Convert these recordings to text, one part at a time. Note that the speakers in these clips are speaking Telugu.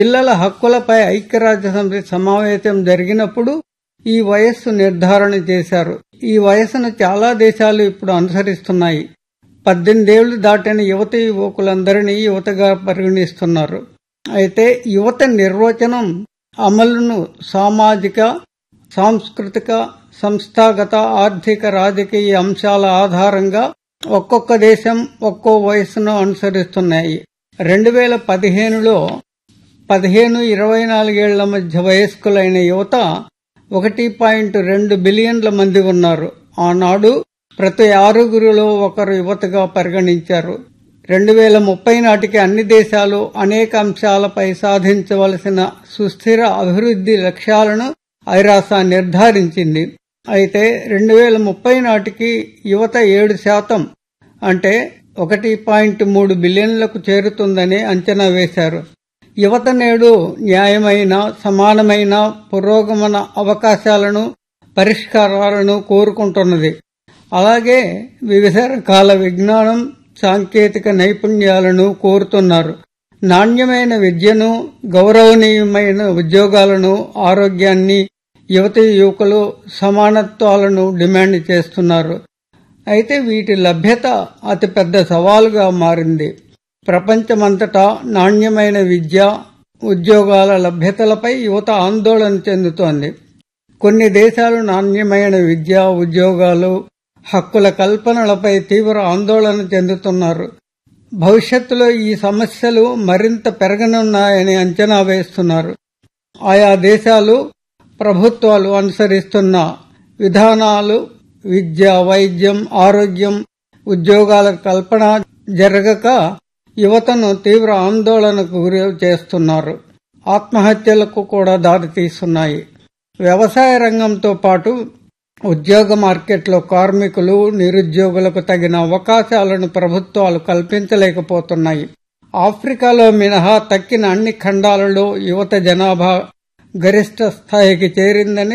పిల్లల హక్కులపై ఐక్యరాజ్య సమితి సమావేశం జరిగినప్పుడు ఈ వయస్సు నిర్ధారణ చేశారు ఈ వయస్సును చాలా దేశాలు ఇప్పుడు అనుసరిస్తున్నాయి పద్దెనిమిదేళ్లు దాటిన యువత యువకులందరినీ యువతగా పరిగణిస్తున్నారు అయితే యువత నిర్వచనం అమలును సామాజిక సాంస్కృతిక సంస్థాగత ఆర్థిక రాజకీయ అంశాల ఆధారంగా ఒక్కొక్క దేశం ఒక్కో వయస్సును అనుసరిస్తున్నాయి రెండు వేల పదిహేనులో పదిహేను ఇరవై నాలుగేళ్ల మధ్య వయస్కులైన యువత ఒకటి పాయింట్ రెండు బిలియన్ల మంది ఉన్నారు ఆనాడు ప్రతి ఆరుగురిలో ఒకరు యువతగా పరిగణించారు రెండు వేల ముప్పై నాటికి అన్ని దేశాలు అనేక అంశాలపై సాధించవలసిన సుస్థిర అభివృద్ధి లక్ష్యాలను ఐరాస నిర్ధారించింది అయితే రెండు వేల ముప్పై నాటికి యువత ఏడు శాతం అంటే ఒకటి పాయింట్ మూడు బిలియన్లకు చేరుతుందని అంచనా వేశారు యువత నేడు న్యాయమైన సమానమైన పురోగమన అవకాశాలను పరిష్కారాలను కోరుకుంటున్నది అలాగే వివిధ రకాల విజ్ఞానం సాంకేతిక నైపుణ్యాలను కోరుతున్నారు నాణ్యమైన విద్యను గౌరవనీయమైన ఉద్యోగాలను ఆరోగ్యాన్ని యువతి యువకులు సమానత్వాలను డిమాండ్ చేస్తున్నారు అయితే వీటి లభ్యత అతిపెద్ద సవాలుగా మారింది ప్రపంచమంతటా నాణ్యమైన విద్య ఉద్యోగాల లభ్యతలపై యువత ఆందోళన చెందుతోంది కొన్ని దేశాలు నాణ్యమైన విద్య ఉద్యోగాలు హక్కుల కల్పనలపై తీవ్ర ఆందోళన చెందుతున్నారు భవిష్యత్తులో ఈ సమస్యలు మరింత పెరగనున్నాయని అంచనా వేస్తున్నారు ఆయా దేశాలు ప్రభుత్వాలు అనుసరిస్తున్న విధానాలు విద్య వైద్యం ఆరోగ్యం ఉద్యోగాల కల్పన జరగక యువతను తీవ్ర ఆందోళనకు గురి చేస్తున్నారు ఆత్మహత్యలకు కూడా దారితీస్తున్నాయి వ్యవసాయ రంగంతో పాటు ఉద్యోగ మార్కెట్లో కార్మికులు నిరుద్యోగులకు తగిన అవకాశాలను ప్రభుత్వాలు కల్పించలేకపోతున్నాయి ఆఫ్రికాలో మినహా తక్కిన అన్ని ఖండాలలో యువత జనాభా గరిష్ట స్థాయికి చేరిందని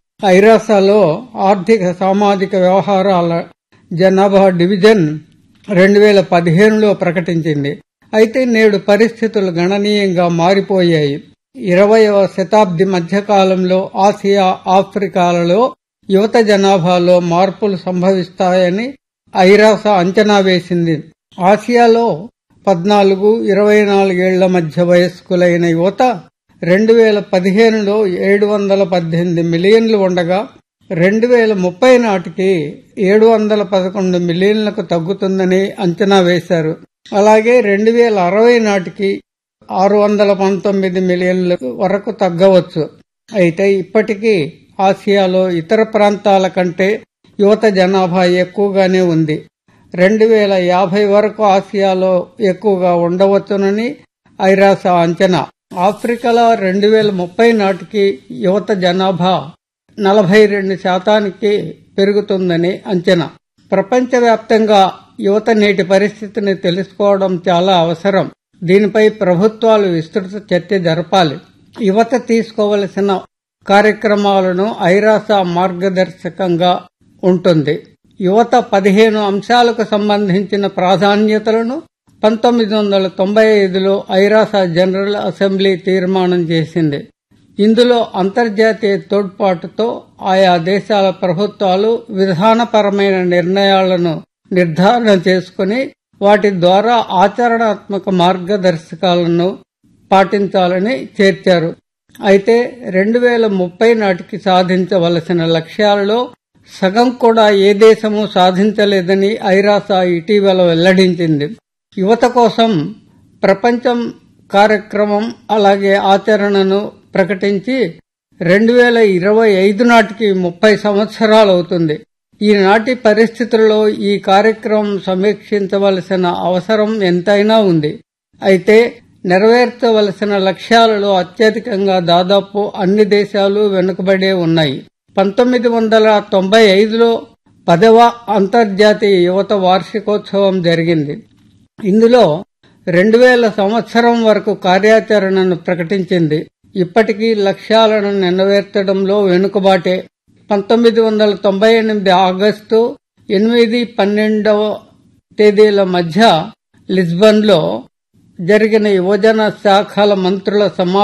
ఐరాసాలో ఆర్థిక సామాజిక వ్యవహారాల జనాభా డివిజన్ రెండు వేల పదిహేనులో ప్రకటించింది అయితే నేడు పరిస్థితులు గణనీయంగా మారిపోయాయి ఇరవయవ శతాబ్ది మధ్యకాలంలో ఆసియా ఆఫ్రికాలలో యువత జనాభాలో మార్పులు సంభవిస్తాయని ఐరాస అంచనా వేసింది ఆసియాలో పద్నాలుగు ఇరవై నాలుగేళ్ల మధ్య వయస్కులైన యువత రెండు వేల పదిహేనులో ఏడు వందల పద్దెనిమిది మిలియన్లు ఉండగా రెండు వేల ముప్పై నాటికి ఏడు వందల పదకొండు మిలియన్లకు తగ్గుతుందని అంచనా వేశారు అలాగే రెండు వేల అరవై నాటికి ఆరు వందల పంతొమ్మిది మిలియన్ల వరకు తగ్గవచ్చు అయితే ఇప్పటికీ ఆసియాలో ఇతర ప్రాంతాల కంటే యువత జనాభా ఎక్కువగానే ఉంది రెండు వేల యాభై వరకు ఆసియాలో ఎక్కువగా ఉండవచ్చునని ఐరాస అంచనా ఆఫ్రికాలో రెండు వేల ముప్పై నాటికి యువత జనాభా నలభై రెండు శాతానికి పెరుగుతుందని అంచనా ప్రపంచవ్యాప్తంగా యువత నేటి పరిస్థితిని తెలుసుకోవడం చాలా అవసరం దీనిపై ప్రభుత్వాలు విస్తృత చర్చ జరపాలి యువత తీసుకోవలసిన కార్యక్రమాలను ఐరాస మార్గదర్శకంగా ఉంటుంది యువత పదిహేను అంశాలకు సంబంధించిన ప్రాధాన్యతలను పంతొమ్మిది వందల తొంభై ఐదులో ఐరాస జనరల్ అసెంబ్లీ తీర్మానం చేసింది ఇందులో అంతర్జాతీయ తోడ్పాటుతో ఆయా దేశాల ప్రభుత్వాలు విధానపరమైన నిర్ణయాలను నిర్ధారణ చేసుకుని వాటి ద్వారా ఆచరణాత్మక మార్గదర్శకాలను పాటించాలని చేర్చారు అయితే రెండు వేల ముప్పై నాటికి సాధించవలసిన లక్ష్యాలలో సగం కూడా ఏ దేశము సాధించలేదని ఐరాస ఇటీవల వెల్లడించింది యువత కోసం ప్రపంచం కార్యక్రమం అలాగే ఆచరణను ప్రకటించి రెండు వేల ఇరవై ఐదు నాటికి ముప్పై సంవత్సరాలు అవుతుంది ఈనాటి పరిస్థితుల్లో ఈ కార్యక్రమం సమీక్షించవలసిన అవసరం ఎంతైనా ఉంది అయితే నెరవేర్చవలసిన లక్ష్యాలలో అత్యధికంగా దాదాపు అన్ని దేశాలు వెనుకబడే ఉన్నాయి పంతొమ్మిది వందల తొంభై ఐదులో పదవ అంతర్జాతీయ యువత వార్షికోత్సవం జరిగింది ఇందులో రెండు వేల సంవత్సరం వరకు కార్యాచరణను ప్రకటించింది ఇప్పటికీ లక్ష్యాలను నెరవేర్చడంలో వెనుకబాటే పంతొమ్మిది వందల తొంభై ఎనిమిది ఆగస్టు ఎనిమిది పన్నెండవ తేదీల మధ్య లిస్బన్లో జరిగిన యువజన శాఖల మంత్రుల సమావేశం